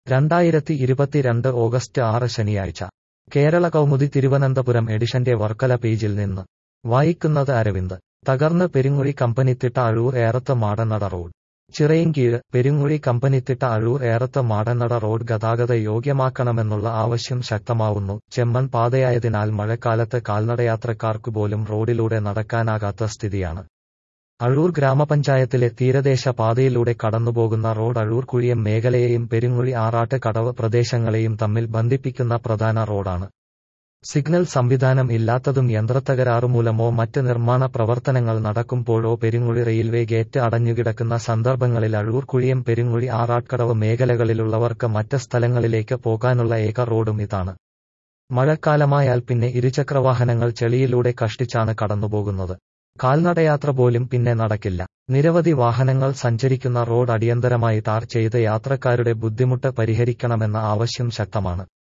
രണ്ടായിരത്തി ഇരുപത്തിരണ്ട് ഓഗസ്റ്റ് ആറ് ശനിയാഴ്ച കേരള കൗമുദി തിരുവനന്തപുരം എഡിഷന്റെ വർക്കല പേജിൽ നിന്ന് വായിക്കുന്നത് അരവിന്ദ് തകർന്ന് പെരുങ്ങുഴി കമ്പനിത്തിട്ട അഴൂർ ഏറത്ത് മാടനട റോഡ് ചിറയിൻകീഴ് പെരുങ്ങുഴി കമ്പനിത്തിട്ട അഴൂർ ഏറത്ത് മാടനട റോഡ് ഗതാഗത യോഗ്യമാക്കണമെന്നുള്ള ആവശ്യം ശക്തമാവുന്നു ചെമ്മൺ പാതയായതിനാൽ മഴക്കാലത്ത് കാൽനടയാത്രക്കാർക്കു പോലും റോഡിലൂടെ നടക്കാനാകാത്ത സ്ഥിതിയാണ് അഴൂർ ഗ്രാമപഞ്ചായത്തിലെ തീരദേശ പാതയിലൂടെ കടന്നുപോകുന്ന റോഡ് അഴൂർ കുഴിയം മേഖലയെയും പെരുങ്ങുഴി ആറാട്ട് കടവ് പ്രദേശങ്ങളെയും തമ്മിൽ ബന്ധിപ്പിക്കുന്ന പ്രധാന റോഡാണ് സിഗ്നൽ സംവിധാനം ഇല്ലാത്തതും യന്ത്രത്തകരാറുമൂലമോ മറ്റ് നിർമ്മാണ പ്രവർത്തനങ്ങൾ നടക്കുമ്പോഴോ പെരുങ്ങുഴി റെയിൽവേ ഗേറ്റ് അടഞ്ഞുകിടക്കുന്ന സന്ദർഭങ്ങളിൽ അഴൂർ കുഴിയം പെരുങ്ങുഴി ആറാട്ട്കടവ് മേഖലകളിലുള്ളവർക്ക് മറ്റ് സ്ഥലങ്ങളിലേക്ക് പോകാനുള്ള ഏക റോഡും ഇതാണ് മഴക്കാലമായാൽ പിന്നെ ഇരുചക്രവാഹനങ്ങൾ ചെളിയിലൂടെ കഷ്ടിച്ചാണ് കടന്നുപോകുന്നത് കാൽനടയാത്ര പോലും പിന്നെ നടക്കില്ല നിരവധി വാഹനങ്ങൾ സഞ്ചരിക്കുന്ന റോഡ് അടിയന്തരമായി ടാർ ചെയ്ത് യാത്രക്കാരുടെ ബുദ്ധിമുട്ട് പരിഹരിക്കണമെന്ന ആവശ്യം ശക്തമാണ്